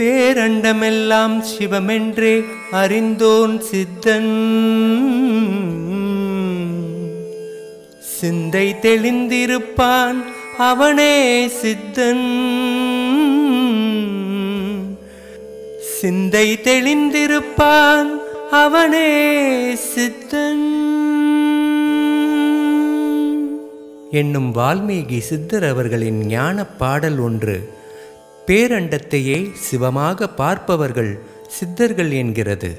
பேரண்டமெல்லாம் சிவமென்றே அறிந்தோன் சித்தன் சிந்தை தெளிந்திருப்பான் அவனே சித்தன் சிந்தை தெளிந்திருப்பான் அவனே சித்தன் என்னும் வால்மீகி சித்தர் அவர்களின் ஞான பாடல் ஒன்று பேரண்டத்தையே சிவமாக பார்ப்பவர்கள் சித்தர்கள் என்கிறது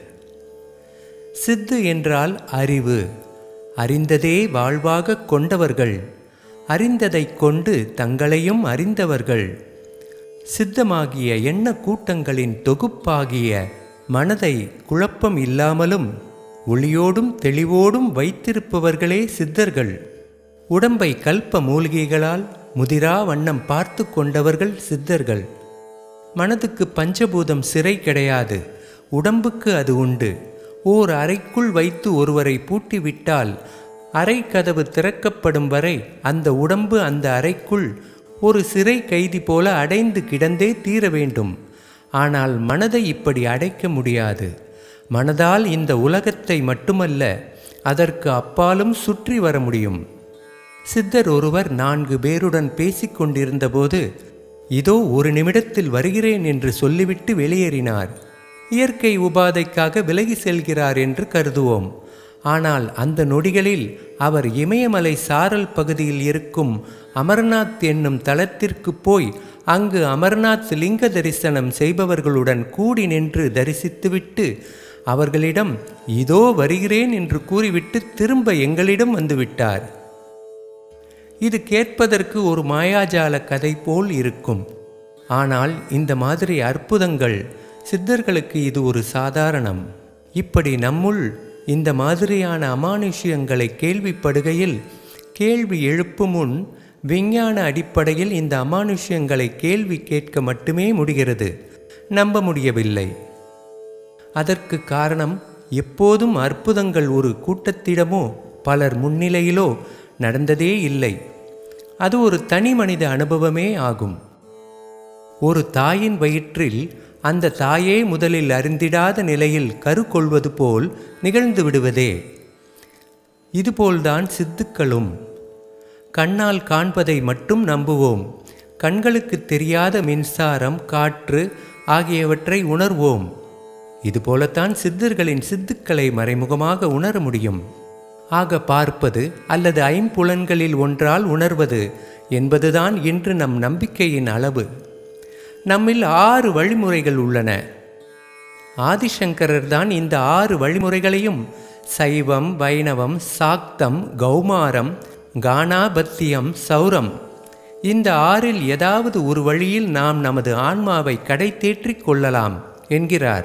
சித்து என்றால் அறிவு அறிந்ததே வாழ்வாக கொண்டவர்கள் அறிந்ததைக் கொண்டு தங்களையும் அறிந்தவர்கள் சித்தமாகிய எண்ண கூட்டங்களின் தொகுப்பாகிய மனதை குழப்பம் இல்லாமலும் ஒளியோடும் தெளிவோடும் வைத்திருப்பவர்களே சித்தர்கள் உடம்பை கல்ப மூலிகைகளால் முதிரா வண்ணம் பார்த்து கொண்டவர்கள் சித்தர்கள் மனதுக்கு பஞ்சபூதம் சிறை கிடையாது உடம்புக்கு அது உண்டு ஓர் அறைக்குள் வைத்து ஒருவரை பூட்டிவிட்டால் அறை கதவு திறக்கப்படும் வரை அந்த உடம்பு அந்த அறைக்குள் ஒரு சிறை கைதி போல அடைந்து கிடந்தே தீர வேண்டும் ஆனால் மனதை இப்படி அடைக்க முடியாது மனதால் இந்த உலகத்தை மட்டுமல்ல அதற்கு அப்பாலும் சுற்றி வர முடியும் சித்தர் ஒருவர் நான்கு பேருடன் பேசிக் கொண்டிருந்தபோது இதோ ஒரு நிமிடத்தில் வருகிறேன் என்று சொல்லிவிட்டு வெளியேறினார் இயற்கை உபாதைக்காக விலகி செல்கிறார் என்று கருதுவோம் ஆனால் அந்த நொடிகளில் அவர் இமயமலை சாரல் பகுதியில் இருக்கும் அமர்நாத் என்னும் தலத்திற்கு போய் அங்கு அமர்நாத் லிங்க தரிசனம் செய்பவர்களுடன் கூடி நின்று தரிசித்துவிட்டு அவர்களிடம் இதோ வருகிறேன் என்று கூறிவிட்டு திரும்ப எங்களிடம் வந்துவிட்டார் இது கேட்பதற்கு ஒரு மாயாஜால கதை போல் இருக்கும் ஆனால் இந்த மாதிரி அற்புதங்கள் சித்தர்களுக்கு இது ஒரு சாதாரணம் இப்படி நம்முள் இந்த மாதிரியான அமானுஷ்யங்களை கேள்விப்படுகையில் கேள்வி எழுப்பும் முன் விஞ்ஞான அடிப்படையில் இந்த அமானுஷ்யங்களை கேள்வி கேட்க மட்டுமே முடிகிறது நம்ப முடியவில்லை அதற்கு காரணம் எப்போதும் அற்புதங்கள் ஒரு கூட்டத்திடமோ பலர் முன்னிலையிலோ நடந்ததே இல்லை அது ஒரு தனி மனித அனுபவமே ஆகும் ஒரு தாயின் வயிற்றில் அந்த தாயே முதலில் அறிந்திடாத நிலையில் கரு கொள்வது போல் நிகழ்ந்து விடுவதே இதுபோல்தான் சித்துக்களும் கண்ணால் காண்பதை மட்டும் நம்புவோம் கண்களுக்கு தெரியாத மின்சாரம் காற்று ஆகியவற்றை உணர்வோம் இதுபோலத்தான் சித்தர்களின் சித்துக்களை மறைமுகமாக உணர முடியும் ஆக பார்ப்பது அல்லது ஐம்புலன்களில் ஒன்றால் உணர்வது என்பதுதான் இன்று நம் நம்பிக்கையின் அளவு நம்மில் ஆறு வழிமுறைகள் உள்ளன ஆதிசங்கரர் தான் இந்த ஆறு வழிமுறைகளையும் சைவம் வைணவம் சாக்தம் கௌமாரம் கானாபத்தியம் சௌரம் இந்த ஆறில் ஏதாவது ஒரு வழியில் நாம் நமது ஆன்மாவை கடை தேற்றிக் கொள்ளலாம் என்கிறார்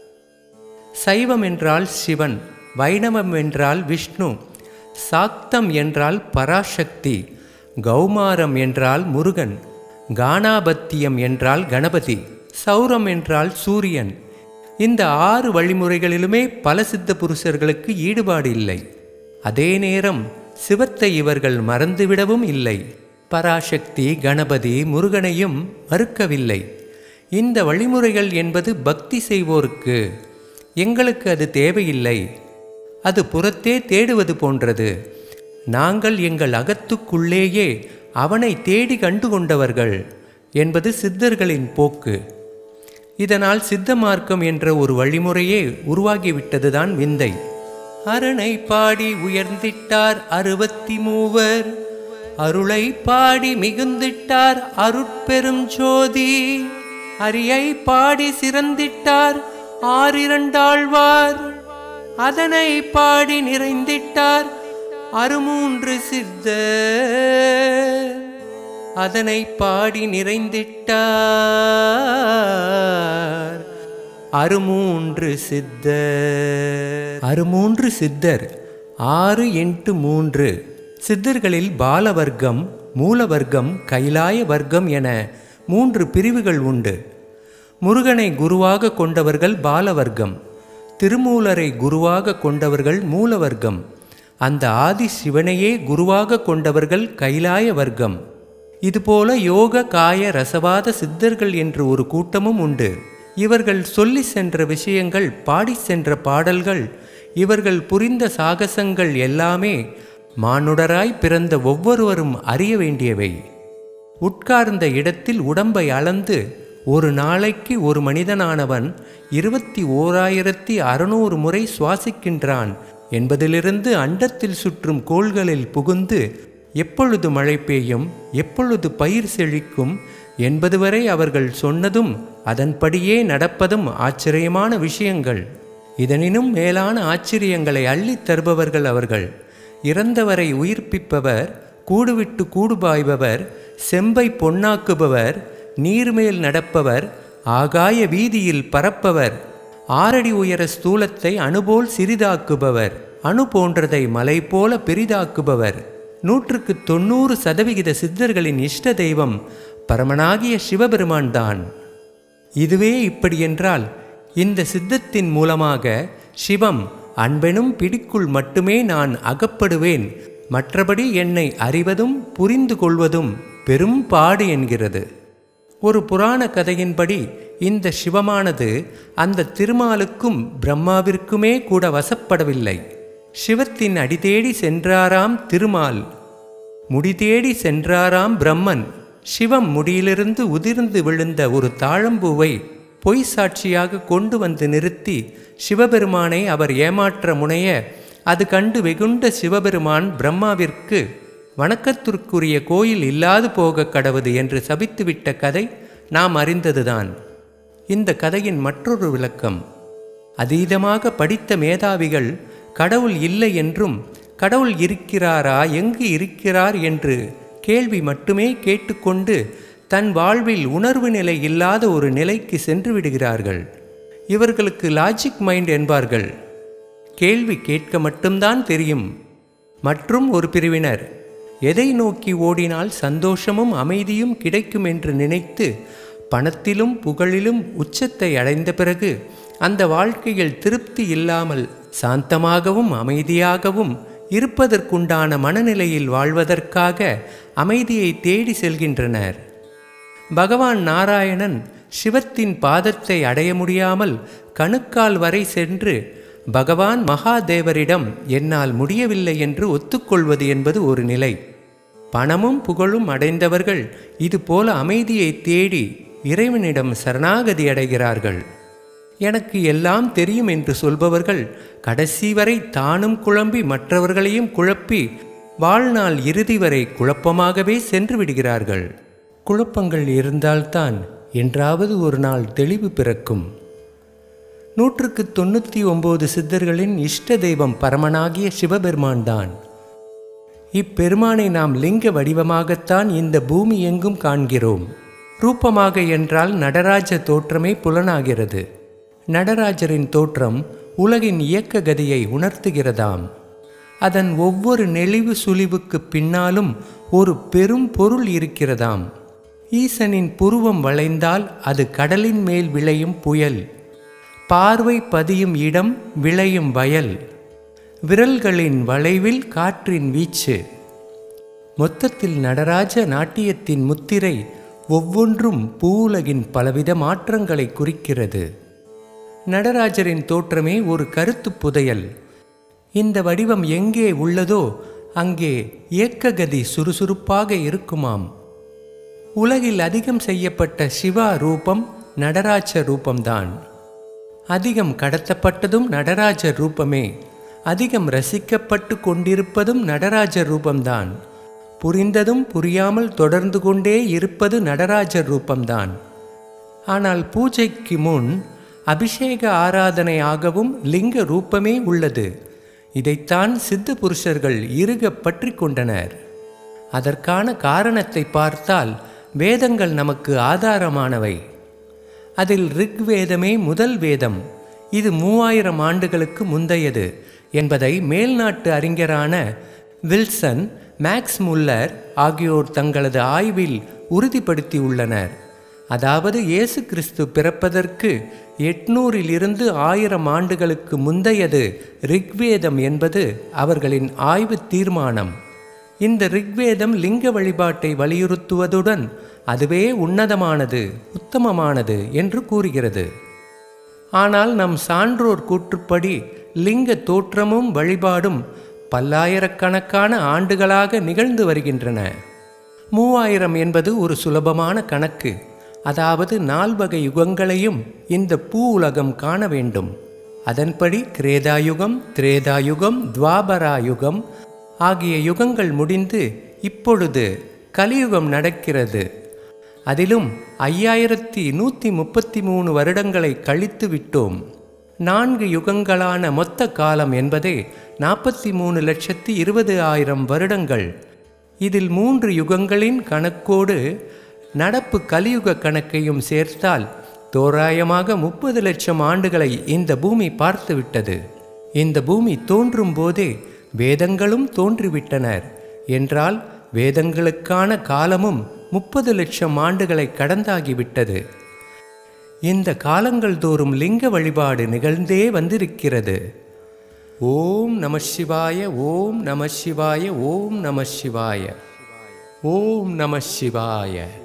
சைவம் என்றால் சிவன் வைணவம் என்றால் விஷ்ணு சாக்தம் என்றால் பராசக்தி கௌமாரம் என்றால் முருகன் கானாபத்தியம் என்றால் கணபதி சௌரம் என்றால் சூரியன் இந்த ஆறு வழிமுறைகளிலுமே பல சித்த புருஷர்களுக்கு ஈடுபாடு இல்லை அதே நேரம் சிவத்தை இவர்கள் மறந்துவிடவும் இல்லை பராசக்தி கணபதி முருகனையும் மறுக்கவில்லை இந்த வழிமுறைகள் என்பது பக்தி செய்வோருக்கு எங்களுக்கு அது தேவையில்லை அது புறத்தே தேடுவது போன்றது நாங்கள் எங்கள் அகத்துக்குள்ளேயே அவனை தேடி கண்டு கொண்டவர்கள் என்பது சித்தர்களின் போக்கு இதனால் சித்த மார்க்கம் என்ற ஒரு வழிமுறையே உருவாகிவிட்டதுதான் விந்தை அரணை பாடி உயர்ந்திட்டார் அறுபத்தி மூவர் அருளை பாடி மிகுந்திட்டார் அருட்பெரும் ஜோதி அரியை பாடி சிறந்திட்டார் ஆறிரண்டாழ்வார் அதனை பாடி நிறைந்திட்டார் அருமூன்று சித்த அதனை பாடி நிறைந்திட்டார் அருமூன்று சித்தர் அருமூன்று சித்தர் ஆறு எட்டு மூன்று சித்தர்களில் பாலவர்க்கம் மூலவர்க்கம் கைலாய வர்க்கம் என மூன்று பிரிவுகள் உண்டு முருகனை குருவாக கொண்டவர்கள் பாலவர்க்கம் திருமூலரை குருவாக கொண்டவர்கள் மூலவர்க்கம் அந்த ஆதி சிவனையே குருவாக கொண்டவர்கள் கைலாய வர்க்கம் இதுபோல யோக காய ரசவாத சித்தர்கள் என்று ஒரு கூட்டமும் உண்டு இவர்கள் சொல்லி சென்ற விஷயங்கள் பாடி சென்ற பாடல்கள் இவர்கள் புரிந்த சாகசங்கள் எல்லாமே மானுடராய் பிறந்த ஒவ்வொருவரும் அறிய வேண்டியவை உட்கார்ந்த இடத்தில் உடம்பை அளந்து ஒரு நாளைக்கு ஒரு மனிதனானவன் இருபத்தி ஓராயிரத்தி அறுநூறு முறை சுவாசிக்கின்றான் என்பதிலிருந்து அண்டத்தில் சுற்றும் கோள்களில் புகுந்து எப்பொழுது மழை பெய்யும் எப்பொழுது பயிர் செழிக்கும் என்பது வரை அவர்கள் சொன்னதும் அதன்படியே நடப்பதும் ஆச்சரியமான விஷயங்கள் இதனினும் மேலான ஆச்சரியங்களை அள்ளித் தருபவர்கள் அவர்கள் இறந்தவரை உயிர்ப்பிப்பவர் கூடுவிட்டு கூடுபாய்பவர் செம்பை பொன்னாக்குபவர் நீர்மேல் நடப்பவர் ஆகாய வீதியில் பறப்பவர் ஆறடி உயர ஸ்தூலத்தை அணுபோல் சிறிதாக்குபவர் அணு போன்றதை மலை போல பெரிதாக்குபவர் நூற்றுக்கு தொண்ணூறு சதவிகித சித்தர்களின் இஷ்ட தெய்வம் பரமனாகிய சிவபெருமான் தான் இதுவே இப்படியென்றால் இந்த சித்தத்தின் மூலமாக சிவம் அன்பெனும் பிடிக்குள் மட்டுமே நான் அகப்படுவேன் மற்றபடி என்னை அறிவதும் புரிந்து கொள்வதும் பெரும் பாடு என்கிறது ஒரு புராண கதையின்படி இந்த சிவமானது அந்த திருமாலுக்கும் பிரம்மாவிற்குமே கூட வசப்படவில்லை சிவத்தின் அடிதேடி சென்றாராம் திருமால் முடி தேடி சென்றாராம் பிரம்மன் சிவம் முடியிலிருந்து உதிர்ந்து விழுந்த ஒரு தாழம்பூவை பொய் சாட்சியாக கொண்டு வந்து நிறுத்தி சிவபெருமானை அவர் ஏமாற்ற முனைய அது கண்டு வெகுண்ட சிவபெருமான் பிரம்மாவிற்கு வணக்கத்திற்குரிய கோயில் இல்லாது போக கடவுது என்று சபித்துவிட்ட கதை நாம் அறிந்ததுதான் இந்த கதையின் மற்றொரு விளக்கம் அதீதமாக படித்த மேதாவிகள் கடவுள் இல்லை என்றும் கடவுள் இருக்கிறாரா எங்கு இருக்கிறார் என்று கேள்வி மட்டுமே கேட்டுக்கொண்டு தன் வாழ்வில் உணர்வு நிலை இல்லாத ஒரு நிலைக்கு சென்று விடுகிறார்கள் இவர்களுக்கு லாஜிக் மைண்ட் என்பார்கள் கேள்வி கேட்க மட்டும்தான் தெரியும் மற்றும் ஒரு பிரிவினர் எதை நோக்கி ஓடினால் சந்தோஷமும் அமைதியும் கிடைக்கும் என்று நினைத்து பணத்திலும் புகழிலும் உச்சத்தை அடைந்த பிறகு அந்த வாழ்க்கையில் திருப்தி இல்லாமல் சாந்தமாகவும் அமைதியாகவும் இருப்பதற்குண்டான மனநிலையில் வாழ்வதற்காக அமைதியை தேடி செல்கின்றனர் பகவான் நாராயணன் சிவத்தின் பாதத்தை அடைய முடியாமல் கணுக்கால் வரை சென்று பகவான் மகாதேவரிடம் என்னால் முடியவில்லை என்று ஒத்துக்கொள்வது என்பது ஒரு நிலை பணமும் புகழும் அடைந்தவர்கள் இதுபோல அமைதியை தேடி இறைவனிடம் சரணாகதி அடைகிறார்கள் எனக்கு எல்லாம் தெரியும் என்று சொல்பவர்கள் கடைசி வரை தானும் குழம்பி மற்றவர்களையும் குழப்பி வாழ்நாள் இறுதி வரை குழப்பமாகவே சென்று விடுகிறார்கள் குழப்பங்கள் இருந்தால்தான் என்றாவது ஒரு நாள் தெளிவு பிறக்கும் நூற்றுக்கு தொண்ணூற்றி ஒன்பது சித்தர்களின் இஷ்ட தெய்வம் பரமனாகிய சிவபெருமான் தான் இப்பெருமானை நாம் லிங்க வடிவமாகத்தான் இந்த பூமி எங்கும் காண்கிறோம் ரூபமாக என்றால் நடராஜ தோற்றமே புலனாகிறது நடராஜரின் தோற்றம் உலகின் இயக்க கதியை உணர்த்துகிறதாம் அதன் ஒவ்வொரு நெளிவு சுழிவுக்கு பின்னாலும் ஒரு பெரும் பொருள் இருக்கிறதாம் ஈசனின் புருவம் வளைந்தால் அது கடலின் மேல் விளையும் புயல் பார்வை பதியும் இடம் விளையும் வயல் விரல்களின் வளைவில் காற்றின் வீச்சு மொத்தத்தில் நடராஜ நாட்டியத்தின் முத்திரை ஒவ்வொன்றும் பூவுலகின் பலவித மாற்றங்களை குறிக்கிறது நடராஜரின் தோற்றமே ஒரு கருத்து புதையல் இந்த வடிவம் எங்கே உள்ளதோ அங்கே இயக்ககதி சுறுசுறுப்பாக இருக்குமாம் உலகில் அதிகம் செய்யப்பட்ட சிவா ரூபம் நடராஜ ரூபம்தான் அதிகம் கடத்தப்பட்டதும் நடராஜ ரூபமே அதிகம் ரசிக்கப்பட்டு கொண்டிருப்பதும் நடராஜ ரூபம்தான் புரிந்ததும் புரியாமல் தொடர்ந்து கொண்டே இருப்பது நடராஜர் ரூபம்தான் ஆனால் பூஜைக்கு முன் அபிஷேக ஆராதனையாகவும் லிங்க ரூபமே உள்ளது இதைத்தான் சித்த புருஷர்கள் இறுக பற்றி கொண்டனர் அதற்கான காரணத்தை பார்த்தால் வேதங்கள் நமக்கு ஆதாரமானவை அதில் ரிக்வேதமே முதல் வேதம் இது மூவாயிரம் ஆண்டுகளுக்கு முந்தையது என்பதை மேல்நாட்டு அறிஞரான வில்சன் மேக்ஸ் முல்லர் ஆகியோர் தங்களது ஆய்வில் உறுதிப்படுத்தியுள்ளனர் அதாவது இயேசு கிறிஸ்து பிறப்பதற்கு எட்நூறில் இருந்து ஆயிரம் ஆண்டுகளுக்கு முந்தையது ரிக்வேதம் என்பது அவர்களின் ஆய்வு தீர்மானம் இந்த ரிக்வேதம் லிங்க வழிபாட்டை வலியுறுத்துவதுடன் அதுவே உன்னதமானது உத்தமமானது என்று கூறுகிறது ஆனால் நம் சான்றோர் கூற்றுப்படி லிங்க தோற்றமும் வழிபாடும் பல்லாயிரக்கணக்கான ஆண்டுகளாக நிகழ்ந்து வருகின்றன மூவாயிரம் என்பது ஒரு சுலபமான கணக்கு அதாவது நால்வகை யுகங்களையும் இந்த பூ உலகம் காண வேண்டும் அதன்படி கிரேதாயுகம் திரேதாயுகம் துவாபராயுகம் ஆகிய யுகங்கள் முடிந்து இப்பொழுது கலியுகம் நடக்கிறது அதிலும் ஐயாயிரத்தி நூற்றி முப்பத்தி மூணு வருடங்களை கழித்து விட்டோம் நான்கு யுகங்களான மொத்த காலம் என்பதே நாற்பத்தி மூணு லட்சத்தி இருபது ஆயிரம் வருடங்கள் இதில் மூன்று யுகங்களின் கணக்கோடு நடப்பு கலியுக கணக்கையும் சேர்த்தால் தோராயமாக முப்பது லட்சம் ஆண்டுகளை இந்த பூமி பார்த்துவிட்டது இந்த பூமி தோன்றும் போதே வேதங்களும் தோன்றிவிட்டனர் என்றால் வேதங்களுக்கான காலமும் முப்பது லட்சம் ஆண்டுகளை கடந்தாகிவிட்டது இந்த காலங்கள் தோறும் லிங்க வழிபாடு நிகழ்ந்தே வந்திருக்கிறது ஓம் நம சிவாய ஓம் நம சிவாய ஓம் நம சிவாய ஓம் நம சிவாய